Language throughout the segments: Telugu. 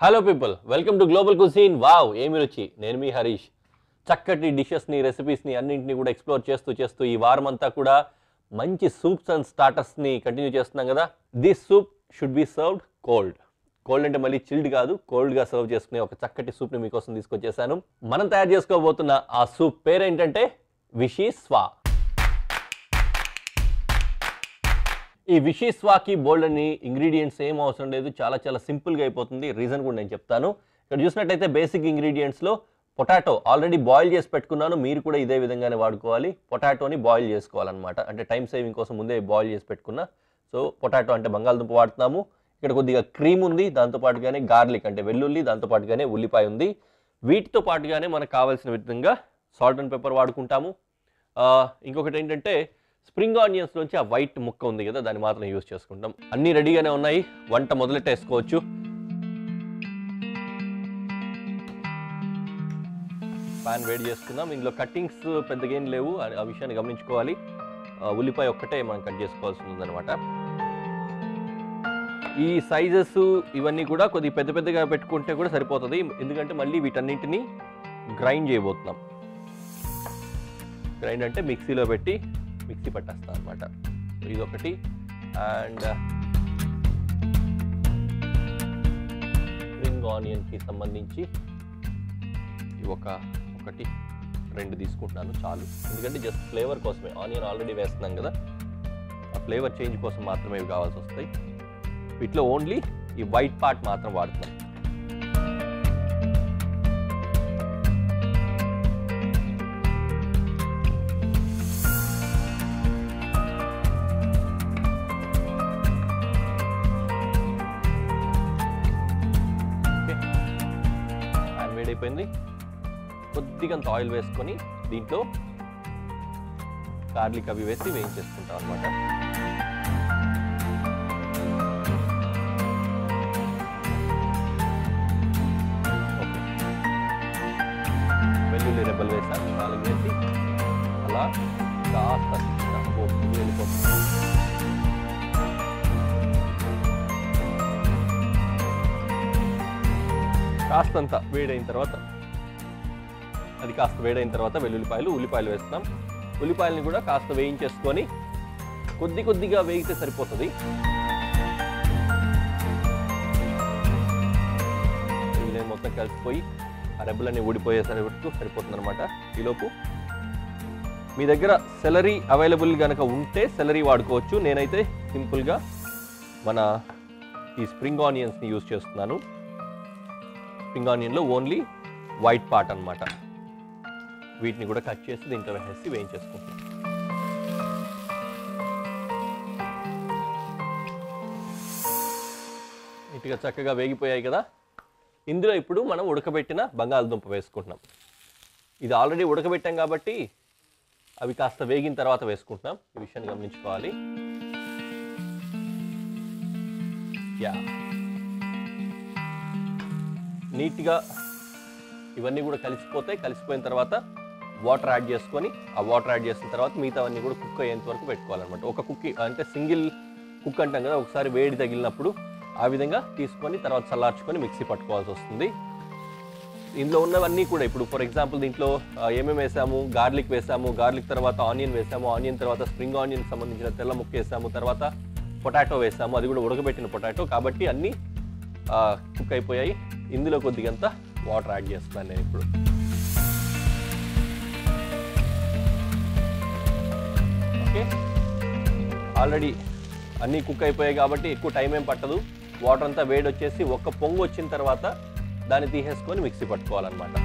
Hello people welcome to global cuisine wow ఏమి రుచి నేను మీ హరీష్ చక్కటి డిషెస్ని రెసిపీస్ని అన్నింటినీ కూడా ఎక్స్ప్లోర్ చేస్తూ చేస్తూ ఈ వారం అంతా కూడా మంచి సూప్స్ అండ్ స్టార్టర్స్ని కంటిన్యూ చేస్తున్నాం కదా this soup should be served cold cold అంటే మళ్ళీ చిల్డ్ కాదు కోల్డ్గా సర్వ్ చేసుకునే ఒక చక్కటి సూప్ని మీకోసం తీసుకొచ్చేసాను మనం తయారు చేసుకోబోతున్న ఆ సూప్ పేరేంటంటే విషీ స్వా ఈ విషీ స్వాకి బోల్డ్ అని ఇంగ్రీడియంట్స్ ఏం అవసరం లేదు చాలా చాలా సింపుల్గా అయిపోతుంది రీజన్ కూడా నేను చెప్తాను ఇక్కడ చూసినట్టయితే బేసిక్ ఇంగ్రీడియంట్స్లో పొటాటో ఆల్రెడీ బాయిల్ చేసి పెట్టుకున్నాను మీరు కూడా ఇదే విధంగానే వాడుకోవాలి పొటాటోని బాయిల్ చేసుకోవాలన్నమాట అంటే టైం సేవింగ్ కోసం ముందే బాయిల్ చేసి పెట్టుకున్నా సో పొటాటో అంటే బంగాళదుంప వాడుతున్నాము ఇక్కడ కొద్దిగా క్రీమ్ ఉంది దాంతో పాటుగానే గార్లిక్ అంటే వెల్లుల్లి దాంతో పాటుగానే ఉల్లిపాయ ఉంది వీటితో పాటుగానే మనకు కావాల్సిన విధంగా సాల్ట్ అండ్ పెప్పర్ వాడుకుంటాము ఆ, ఇంకొకటి ఏంటంటే స్ప్రింగ్ ఆనియన్స్ నుంచి ఆ వైట్ ముక్క ఉంది కదా దాన్ని మాత్రం యూజ్ చేసుకుంటాం అన్నీ రెడీగానే ఉన్నాయి వంట మొదలెట్టేసుకోవచ్చు పాన్ వేడి చేసుకుందాం ఇందులో కట్టింగ్స్ పెద్దగా ఏం లేవు ఆ- ఆ విషయాన్ని గమనించుకోవాలి ఆ, ఉల్లిపాయ ఒక్కటే మనం కట్ చేసుకోవాల్సి ఉందన్నమాట ఈ సైజెస్ ఇవన్నీ కూడా కొద్దిగా పెద్ద పెద్దగా పెట్టుకుంటే కూడా సరిపోతుంది ఎందుకంటే మళ్ళీ వీటన్నింటినీ గ్రైండ్ చేయబోతున్నాం గ్రైండ్ అంటే మిక్సీలో పెట్టి మిక్సీ పట్టేస్తాం అనమాట ఇదొకటి అండ్ స్ప్రింగ్ ఆనియన్కి సంబంధించి ఇవి ఒక ఒకటి రెండు తీసుకుంటున్నాను చాలు ఎందుకంటే జస్ట్ ఫ్లేవర్ కోసమే ఆనియన్ ఆల్రెడీ వేస్తున్నాం కదా ఆ ఫ్లేవర్ చేంజ్ కోసం మాత్రమే ఇవి కావాల్సి వస్తాయి వీటిలో ఓన్లీ ఈ వైట్ పార్ట్ మాత్రం వాడుతున్నాం ఓకే ప్యాన్ వేడైపోయింది కొద్దిగా అంత ఆయిల్ వేసుకొని దీంట్లో గార్లిక్ అవి వేసి వేయించేసుకుంటాం అనమాట ఓకే వెల్లుల్లి రెబ్బలు వేసాం నాలుగు వేసి అలా కాస్త తిప్పుతాం. ఓ, ఇది వెళ్ళిపోతుంది కాస్తంత వేడైన తర్వాత అది కాస్త వేడైన తర్వాత వెల్లుల్లిపాయలు ఉల్లిపాయలు వేస్తాం ఉల్లిపాయలని కూడా కాస్త వేయించేసుకొని కొద్ది కొద్దిగా వేగితే సరిపోతుంది ఇది మొత్తం కలిసిపోయి ఆ రెబ్బలన్నీ ఊడిపోయేసరి వరకు సరిపోతుంది అనమాట ఈలోపు మీ దగ్గర సెలరీ అవైలబుల్ కనుక ఉంటే సెలరీ వాడుకోవచ్చు నేనైతే సింపుల్గా మన ఈ స్ప్రింగ్ ఆనియన్స్ని యూజ్ చేస్తున్నాను స్ప్రింగ్ ఆనియన్లో ఓన్లీ వైట్ పార్ట్ అన్నమాట వీటిని కూడా కట్ చేసి దీంట్లో వేసేసి వేయించేసుకుంటాం నీట్గా చక్కగా వేగిపోయాయి కదా ఇందులో ఇప్పుడు మనం ఉడకబెట్టిన బంగాళదుంప వేసుకుంటున్నాం ఇది ఆల్రెడీ ఉడకబెట్టాం కాబట్టి అవి కాస్త వేగిన తర్వాత వేసుకుంటున్నాం ఈ విషయాన్ని గమనించుకోవాలి యా నీట్గా ఇవన్నీ కూడా కలిసిపోతే కలిసిపోయిన తర్వాత వాటర్ యాడ్ చేసుకొని ఆ వాటర్ యాడ్ చేసిన తర్వాత మిగతావన్నీ కూడా కుక్ అయ్యేంత వరకు పెట్టుకోవాలన్నమాట ఒక కుక్ అంటే సింగిల్ కుక్ అంటాం కదా ఒకసారి వేడి తగిలినప్పుడు ఆ విధంగా తీసుకొని తర్వాత చల్లార్చుకొని మిక్సీ పట్టుకోవాల్సి వస్తుంది ఇందులో ఉన్నవన్నీ కూడా ఇప్పుడు ఫర్ ఎగ్జాంపుల్ దీంట్లో ఆ, ఏమేమి వేసాము గార్లిక్ వేసాము గార్లిక్ తర్వాత ఆనియన్ వేసాము ఆనియన్ తర్వాత స్ప్రింగ్ ఆనియన్ సంబంధించిన తెల్ల ముక్క వేసాము తర్వాత పొటాటో వేసాము అది కూడా ఉడకబెట్టిన పొటాటో కాబట్టి అన్నీ కుక్ అయిపోయాయి ఇందులో కొద్దిగంత వాటర్ యాడ్ చేస్తున్నాను నేను ఇప్పుడు ఓకే ఆల్రెడీ అన్నీ కుక్ అయిపోయాయి కాబట్టి ఎక్కువ టైం ఏం పట్టదు వాటర్ అంతా వేడి వచ్చేసి ఒక్క పొంగు వచ్చిన తర్వాత దాన్ని తీసేసుకొని మిక్సీ పట్టుకోవాలన్నమాట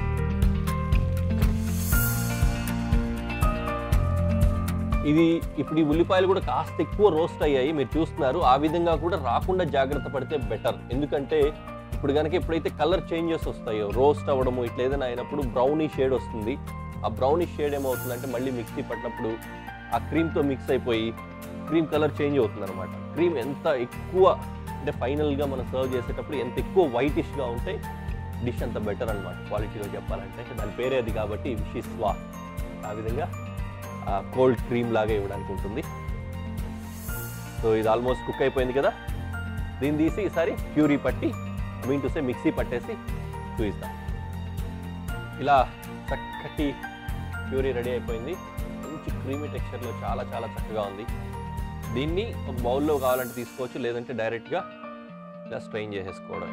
ఇది ఇప్పుడు ఈ ఉల్లిపాయలు కూడా కాస్త ఎక్కువ రోస్ట్ అయ్యాయి మీరు చూస్తున్నారు ఆ విధంగా కూడా రాకుండా జాగ్రత్త పడితే బెటర్ ఎందుకంటే ఇప్పుడు కనుక ఎప్పుడైతే కలర్ చేంజెస్ వస్తాయో రోస్ట్ అవ్వడము ఇట్లా ఏదైనా అయినప్పుడు బ్రౌనీ షేడ్ వస్తుంది ఆ బ్రౌనీ షేడ్ ఏమవుతుందంటే మళ్ళీ మిక్సీ పట్టినప్పుడు ఆ క్రీమ్తో మిక్స్ అయిపోయి క్రీమ్ కలర్ చేంజ్ అవుతుంది అనమాట క్రీమ్ ఎంత ఎక్కువ అంటే ఫైనల్గా మనం సర్వ్ చేసేటప్పుడు ఎంత ఎక్కువ వైటిష్గా ఉంటే డిష్ అంత బెటర్ అనమాట క్వాలిటీలో చెప్పాలంటే దాని పేరే అది కాబట్టి విషి స్వా ఆ విధంగా కోల్డ్ క్రీమ్ లాగా ఇవ్వడానికి ఉంటుంది సో ఇది ఆల్మోస్ట్ కుక్ అయిపోయింది కదా దీన్ని తీసి ఈసారి ప్యూరీ పట్టి మీన్ టు సే మిక్సీ పట్టేసి చూపిస్తాం ఇలా చక్కటి ప్యూరీ రెడీ అయిపోయింది మంచి క్రీమీ టెక్స్చర్లో చాలా చాలా చక్కగా ఉంది దీన్ని ఒక బౌల్లో కావాలంటే తీసుకోవచ్చు లేదంటే డైరెక్ట్గా ఇలా స్ట్రెయిన్ చేసేసుకోవడం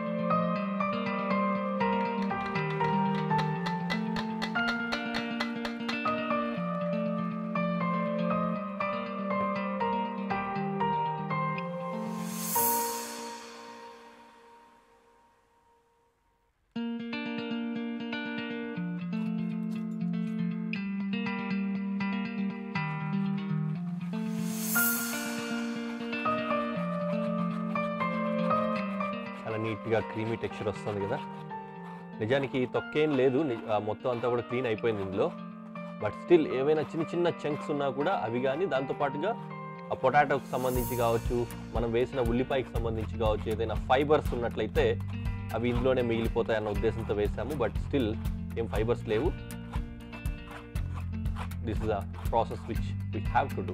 చాలా నీట్గా క్రీమీ టెక్స్చర్ వస్తుంది కదా నిజానికి తొక్కేం లేదు ని- ఆ మొత్తం అంతా కూడా క్లీన్ అయిపోయింది ఇందులో బట్ స్టిల్ ఏవైనా చిన్న చిన్న చంక్స్ ఉన్నా కూడా అవి కానీ దాంతోపాటుగా ఆ పొటాటోకి సంబంధించి కావచ్చు మనం వేసిన ఉల్లిపాయకి సంబంధించి కావచ్చు ఏదైనా ఫైబర్స్ ఉన్నట్లయితే అవి ఇందులోనే మిగిలిపోతాయి అన్న ఉద్దేశంతో వేసాము బట్ స్టిల్ ఏం ఫైబర్స్ లేవు this is a process which we have to do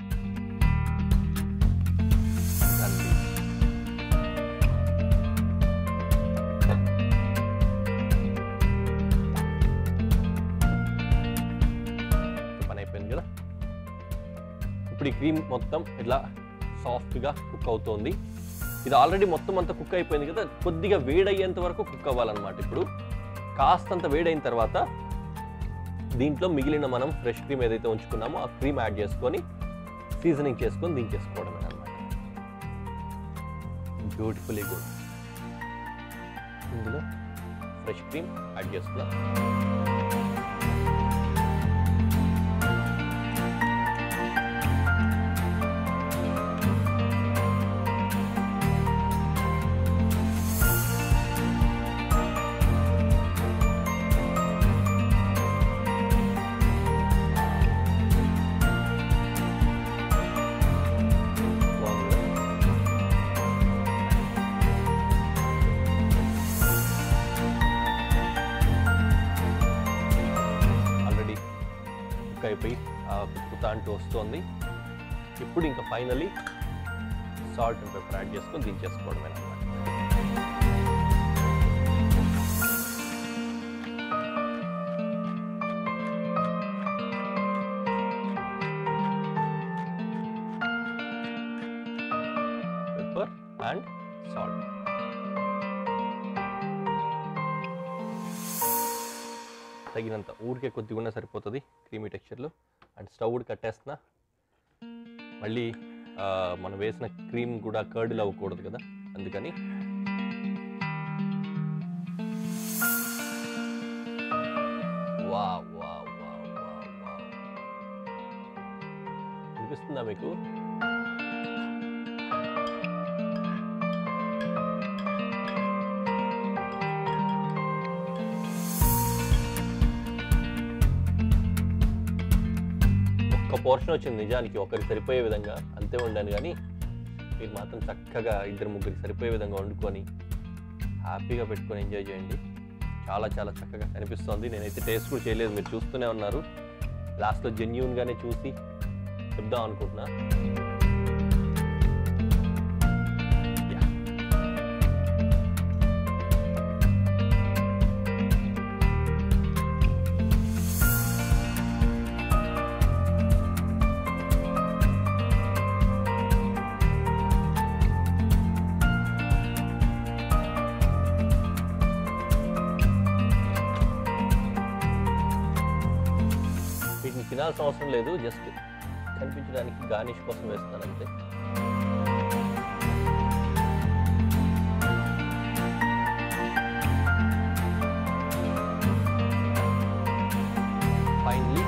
పని అయిపోయింది కదా ఇప్పుడు ఈ క్రీమ్ మొత్తం ఇట్లా సాఫ్ట్గా కుక్ అవుతోంది ఇది ఆల్రెడీ మొత్తం అంతా కుక్ అయిపోయింది కదా కొద్దిగా వేడయ్యేంత వరకు కుక్ అవ్వాలన్నమాట ఇప్పుడు కాస్తంత వేడైన తర్వాత దీంట్లో మిగిలిన మనం ఫ్రెష్ క్రీమ్ ఏదైతే ఉంచుకున్నామో ఆ క్రీమ్ యాడ్ చేసుకొని సీజనింగ్ చేసుకొని దించేసుకోవడమే అనమాట బ్యూటిఫుల్లీ గుడ్ ఇందులో ఫ్రెష్ క్రీమ్ యాడ్ చేసుకున్నాం బాగుంది ఆల్రెడీ కుక్ అయిపోయి ఆ కుత్త అంటూ వస్తుంది ఇప్పుడు ఇంకా finally salt and pepper add చేసుకొని దించేసుకోవడమే అనమాట పెప్పర్ అండ్ సాల్ట్ తగినంత ఊరికే కొద్దిగా ఉన్నా సరిపోతుంది క్రీమీ టెక్స్చర్లో అండ్ స్టవ్ కూడా కట్టేస్తున్నా మళ్ళీ ఆ, మనం వేసిన క్రీమ్ కూడా కర్డ్లు అవ్వకూడదు కదా అందుకని వా వా వా వా వా వినిపిస్తుందా మీకు ఒక్క పోర్షన్ వచ్చింది నిజానికి ఒకరికి సరిపోయే విధంగా అంతే వండాను కానీ మీరు మాత్రం చక్కగా ఇద్దరు ముగ్గురికి సరిపోయే విధంగా వండుకొని హ్యాపీగా పెట్టుకొని ఎంజాయ్ చేయండి చాలా చాలా చక్కగా కనిపిస్తోంది నేనైతే టేస్ట్ కూడా చేయలేదు మీరు చూస్తూనే ఉన్నారు లాస్ట్లో జెన్యున్గానే చూసి చెప్దాం అనుకుంటున్నా Yeah. వీటిని తినాల్సిన అవసరం లేదు జస్ట్ కనిపించడానికి గార్నిష్ కోసం వేస్తాను అంతే ఫైనలీ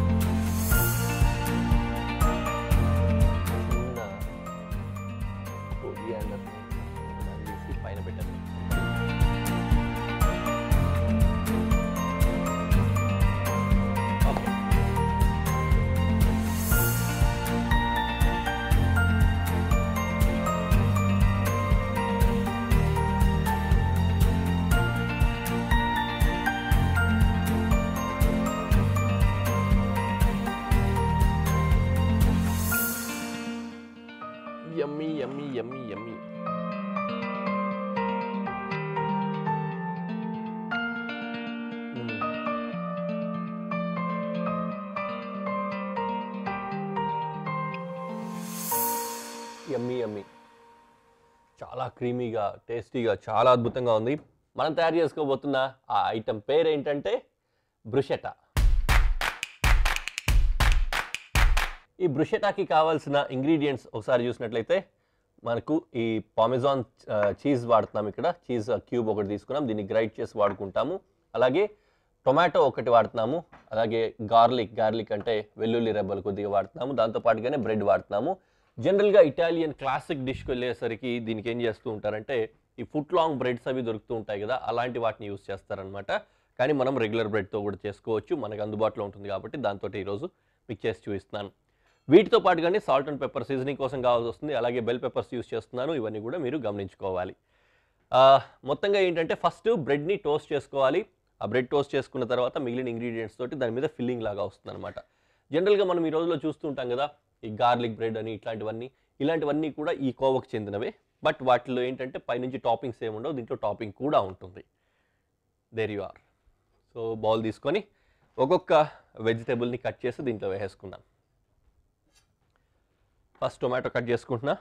చిన్న కొరియాండర్ తీసి పైన పెట్టాను ఓకే యమ్మీ యమ్మీ యమ్మీ యమ్మీ యమ్మీ యమ్మీ చాలా క్రీమీగా టేస్టీగా చాలా అద్భుతంగా ఉంది మనం తయారు చేసుకోబోతున్న ఆ ఐటెం పేరు ఏంటంటే బ్రుషెటా ఈ బ్రుషెటాకి కావాల్సిన ఇంగ్రీడియంట్స్ ఒకసారి చూసినట్లయితే మనకు ఈ పామెజాన్ చీజ్ వాడుతున్నాం ఇక్కడ చీజ్ క్యూబ్ ఒకటి తీసుకున్నాం దీన్ని గ్రైడ్ చేసి వాడుకుంటాము అలాగే టొమాటో ఒకటి వాడుతున్నాము అలాగే గార్లిక్ గార్లిక్ అంటే వెల్లుల్లి రెబ్బలు కొద్దిగా వాడుతున్నాము దాంతో పాటుగానే బ్రెడ్ వాడుతున్నాము జనరల్గా ఇటాలియన్ క్లాసిక్ డిష్కి వెళ్ళేసరికి దీనికి ఏం చేస్తూ ఉంటారంటే ఈ ఫుట్ లాంగ్ బ్రెడ్స్ అవి దొరుకుతూ ఉంటాయి కదా అలాంటి వాటిని యూస్ చేస్తారనమాట కానీ మనం రెగ్యులర్ బ్రెడ్తో కూడా చేసుకోవచ్చు మనకు అందుబాటులో ఉంటుంది కాబట్టి దాంతో ఈరోజు మీకు చేసి చూపిస్తున్నాను వీటితో పాటుగానే సాల్ట్ అండ్ పెప్పర్ సీజనింగ్ కోసం కావాల్సి వస్తుంది అలాగే బెల్ పెప్పర్స్ యూస్ చేస్తున్నాను ఇవన్నీ కూడా మీరు గమనించుకోవాలి ఆ, మొత్తంగా ఏంటంటే ఫస్ట్ బ్రెడ్ని టోస్ట్ చేసుకోవాలి ఆ బ్రెడ్ టోస్ట్ చేసుకున్న తర్వాత మిగిలిన ఇంగ్రీడియంట్స్ తోటి దాని మీద ఫిల్లింగ్ లాగా వస్తుంది అనమాట జనరల్గా మనం ఈ రోజుల్లో చూస్తూ ఉంటాం కదా ఈ గార్లిక్ బ్రెడ్ అని ఇట్లాంటివన్నీ ఇలాంటివన్నీ కూడా ఈ కోవకు చెందినవే బట్ వాటిలో ఏంటంటే పైనుంచి టాపింగ్స్ ఏమి ఉండవు దీంట్లో టాపింగ్ కూడా ఉంటుంది there you are so bowl తీసుకొని ఒక్కొక్క వెజిటేబుల్ని కట్ చేసి దీంట్లో వేసేసుకుందాం ఫస్ట్ టొమాటో కట్ చేసుకుంటున్నా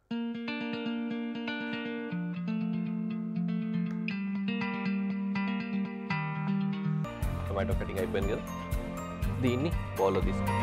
టొమాటో కటింగ్ అయిపోయింది కదా దీన్ని బౌల్లో తీసుకుంటాం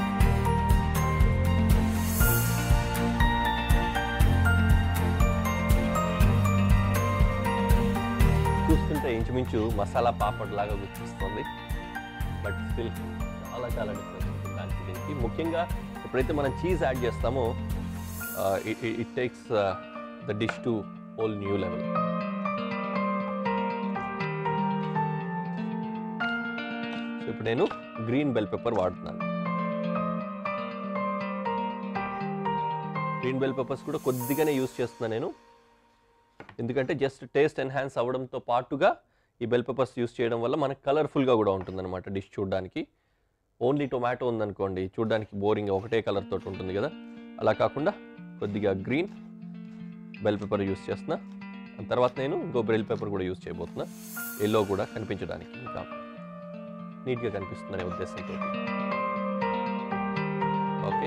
చూస్తుంటే ఇంచుమించు మసాలా పాపడ్ లాగా గుర్తిస్తుంది బట్ స్టిల్ చాలా చాలా డిఫరెన్స్ ఉంటుంది దానికి దీనికి ముఖ్యంగా ఎప్పుడైతే మనం చీజ్ యాడ్ చేస్తామో it takes the dish to whole new level so ఇప్పుడు నేను గ్రీన్ బెల్ పెప్పర్ వాడుతున్నాను గ్రీన్ బెల్ పెప్పర్స్ కూడా కొద్దిగానే యూస్ చేస్తున్నాను నేను ఎందుకంటే జస్ట్ టేస్ట్ ఎన్హాన్స్ అవ్వడంతో పాటుగా ఈ బెల్ పెప్పర్స్ యూస్ చేయడం వల్ల మనకు కలర్ఫుల్గా కూడా ఉంటుందన్నమాట డిష్ చూడడానికి ఓన్లీ టొమాటో ఉందనుకోండి చూడడానికి బోరింగ్ ఒకటే కలర్ తోటి ఉంటుంది కదా అలా కాకుండా కొద్దిగా గ్రీన్ బెల్ పెప్పర్ యూస్ చేస్తున్నా ఆ తర్వాత నేను ఇంకో బెల్ పెప్పర్ కూడా యూస్ చేయబోతున్నా ఎల్లో కూడా కనిపించడానికి ఇంకా నీట్గా కనిపిస్తుందనే ఉద్దేశంతో ఓకే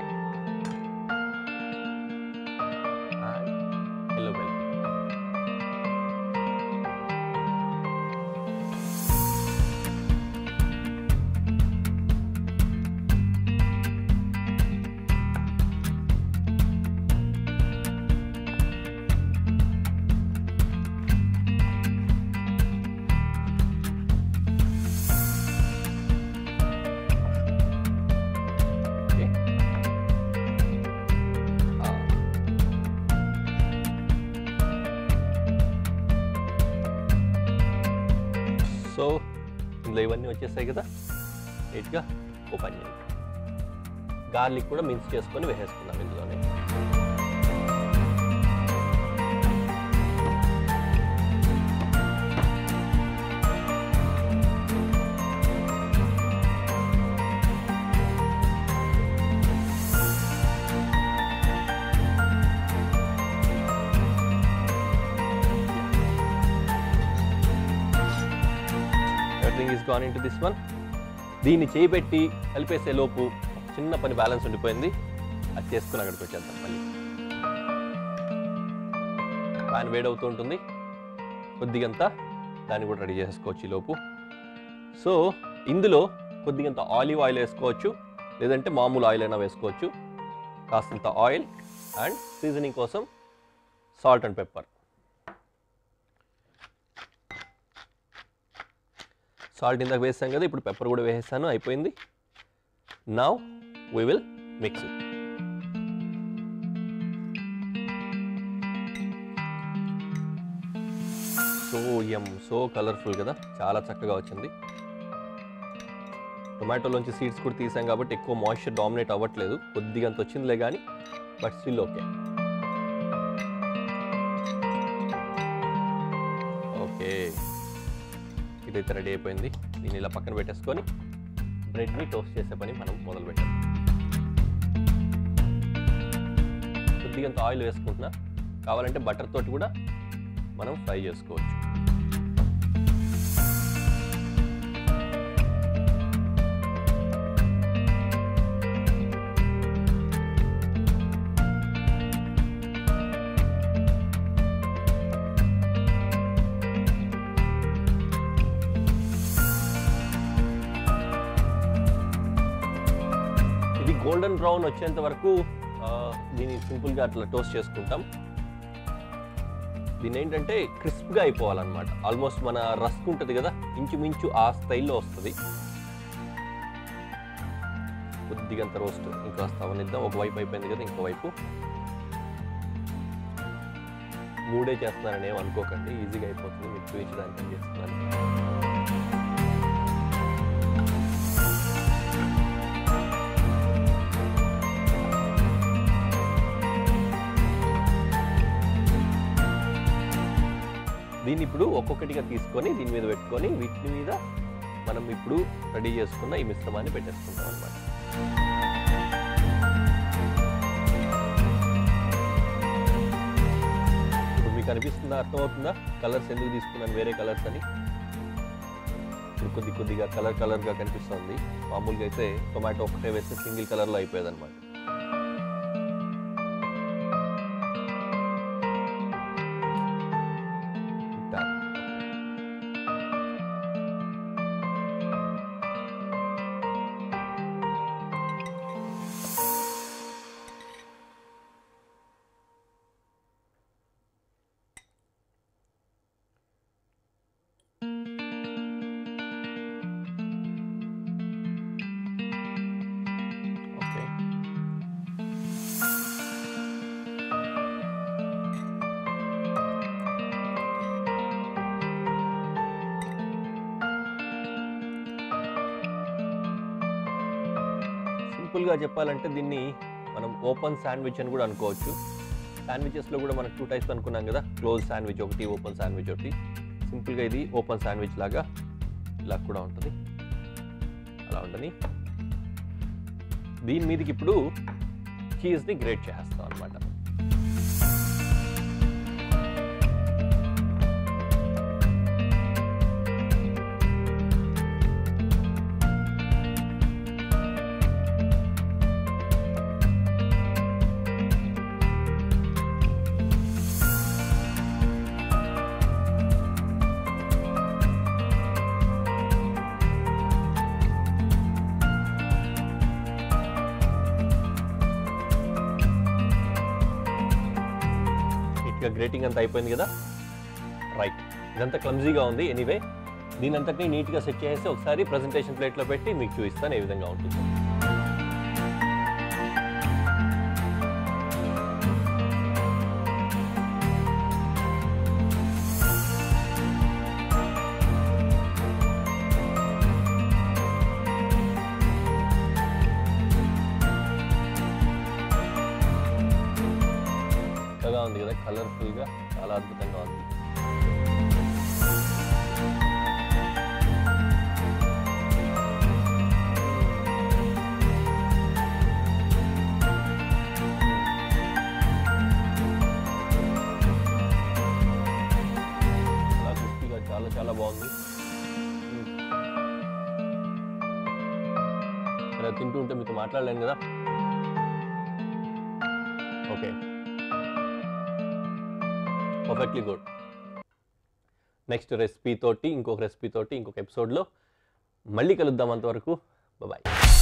ఎల్లో బెల్ ఓకే ఆ. సో ఇందులో ఇవన్నీ వచ్చేసాయి కదా నీట్గా ఓపెన్ చేయండి గార్లిక్ కూడా మిక్స్ చేసుకొని వేసేసుకున్నాం ఇందులోనే everything is gone into this one దీన్ని చేయిబెట్టి కలిపేసే లోపు ఒక చిన్న పని బ్యాలెన్స్ ఉండిపోయింది అది చేసుకుని అక్కడికి వచ్చేద్దాం మళ్ళీ ప్యాన్ వేడవుతూ ఉంటుంది కొద్దిగంత దాన్ని కూడా రెడీ చేసుకోవచ్చు ఈ లోపు సో ఇందులో కొద్దిగంత ఆలివ్ ఆయిల్ వేసుకోవచ్చు లేదంటే మామూలు ఆయిల్ అయినా వేసుకోవచ్చు కాస్తంత ఆయిల్ అండ్ సీజనింగ్ కోసం సాల్ట్ అండ్ పెప్పర్ సాల్ట్ ఇందాక వేసాం కదా ఇప్పుడు పెప్పర్ కూడా వేసేసాను అయిపోయింది now we will mix it so um so colourful కదా చాలా చక్కగా వచ్చింది టొమాటోలోంచి సీడ్స్ కూడా తీసాం కాబట్టి ఎక్కువ మాయిశ్చర్ డామినేట్ అవ్వట్లేదు కొద్దిగా అంత వచ్చిందిలే కానీ బట్ స్టిల్ ఓకే ఓకే ఇదైతే రెడీ అయిపోయింది దీన్ని ఇలా పక్కన పెట్టేసుకొని బ్రెడ్ని టోస్ట్ చేసే పని మనం మొదలు పెట్టాం కొద్దిగంత ఆయిల్ వేసుకుంటున్నా కావాలంటే బటర్ తోటి కూడా మనం ఫ్రై చేసుకోవచ్చు గోల్డెన్ బ్రౌన్ వచ్చేంత వరకు ఆ, దీన్ని సింపుల్గా అట్లా టోస్ట్ చేసుకుంటాం దీని ఏంటంటే క్రిస్ప్గా అయిపోవాలన్నమాట ఆల్మోస్ట్ మన రస్క్ ఉంటుంది కదా ఇంచుమించు ఆ స్టైల్లో వస్తుంది కొద్దిగా అంత రోస్ట్ ఇంకాస్త అవనిద్దాం ఒక వైపు అయిపోయింది కదా ఇంకో వైపు మూడే చేస్తున్నారని ఏం అనుకోకండి ఈజీగా అయిపోతుంది మీకు చూపించడానికి అని చేస్తున్నాను దీన్ని ఇప్పుడు ఒక్కొక్కటిగా తీసుకొని దీని మీద పెట్టుకొని వీటి మీద మనం ఇప్పుడు రెడీ చేసుకున్న ఈ మిశ్రమాన్ని పెట్టేసుకుంటాం అనమాట ఇప్పుడు మీకు అనిపిస్తుందా అర్థమవుతుందా కలర్స్ ఎందుకు తీసుకున్నాను వేరే కలర్స్ అని ఇప్పుడు కొద్ది కొద్దిగా కలర్ కలర్గా కనిపిస్తుంది మామూలుగా అయితే టొమాటో ఒకటే వేస్తే సింగిల్ కలర్లో అయిపోయేది అనమాట ఓకే సింపుల్గా చెప్పాలంటే దీన్ని మనం ఓపెన్ శాండ్విచ్ అని కూడా అనుకోవచ్చు శాండ్విచెస్లో కూడా మనకు టూ టైప్స్ అనుకున్నాం కదా క్లోజ్ శాండ్విచ్ ఒకటి ఓపెన్ శాండ్విచ్ ఒకటి సింపుల్గా ఇది ఓపెన్ శాండ్విచ్ లాగా ఇలా కూడా ఉంటుంది అలా ఉండని దీని మీదకి ఇప్పుడు చీజ్ని గ్రేట్ చేస్తాం అనమాట నీట్గా గ్రేటింగ్ అంతా అయిపోయింది కదా రైట్ ఇదంతా క్లమ్జీగా ఉంది ఎనీవే దీని అంతటినీ నీట్గా సెట్ చేసి ఒకసారి ప్రజెంటేషన్ ప్లేట్లో పెట్టి మీకు చూపిస్తాను ఏ విధంగా ఉంటుంది చక్కగా ఉంది కదా కలర్ఫుల్గా చాలా అద్భుతంగా ఉంది చాలా క్రిస్పీగా చాలా చాలా బాగుంది మ్మ్. ఇలా తింటూ ఉంటే మీతో మాట్లాడలేను కదా okay perfectly good next recipe తోటి ఇంకొక రెసిపీ తోటి ఇంకొక ఎపిసోడ్లో మళ్ళీ కలుద్దాం అంతవరకు బాయ్